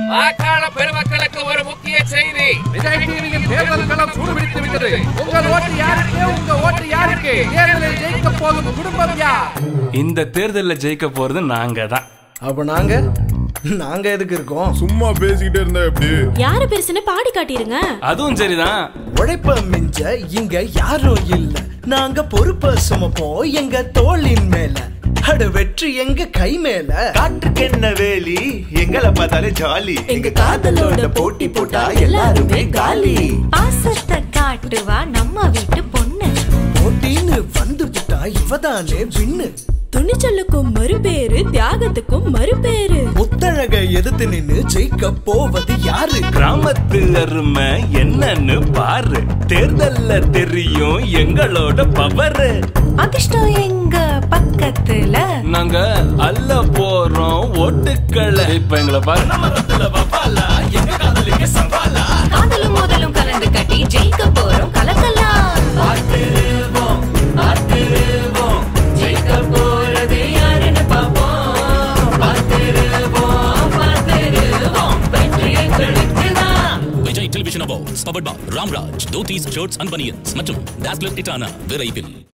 வாக்காள பெருமக்களுக்கு ஒரு முக்கிய செய்தி விஜய் டிவியின் தேர்தல் களம் சூடுபிடித்து விட்டது உங்கள் ஓட்டு யாருக்கு உங்க ஓட்டு யாருக்கு தேர்தலில் ஜெயிக்க போகும் குடும்பம் யார் இந்த தேர்தல்ல ஜெயிக்க போறது நாங்க தான் அப்ப நாங்க நாங்க எதுக்கு இருக்கோம் சும்மா பேசிக்கிட்டே இருந்தா எப்படி யாரு பெருசுன்னு பாடி காட்டிருங்க அதுவும் சரிதான் உழைப்ப மிஞ்ச இங்க யாரும் இல்ல நாங்க பொறுப்ப சுமப்போம் எங்க தோளின் மேல அட வெற்றி எங்க கை மேல காட்டுக்கு என்ன வேலி எங்களை பார்த்தாலே ஜாலி எங்க காதலோட போட்டி போட்டா எல்லாருமே காலி பாசத்தை காட்டுவா நம்ம வீட்டு பொண்ணு போட்டின்னு வந்து விட்டா இவதானே விண்ணு துணிச்சலுக்கும் மறுபேரு தியாகத்துக்கும் மறுபேரு முத்தழக எதிர்த்து நின்னு ஜெயிக்க போவது யாரு கிராமத்து அருமை என்னன்னு பாரு தேர்தல்ல தெரியும் எங்களோட பவரு அதிர்ஷ்டம் எங்க பக்கத்துல நாங்க அல்ல போறோம் ஓட்டுக்களை இப்ப எங்களை பாரு காதலும் முதலும் கலந்து கட்டி ஜெயிக்க போறோம் கலக்கலாம் Vijay television awards powered by Ramraj dhotis shirts and banians மற்றும் டாஸ்லர் இட்டானா விரைவில்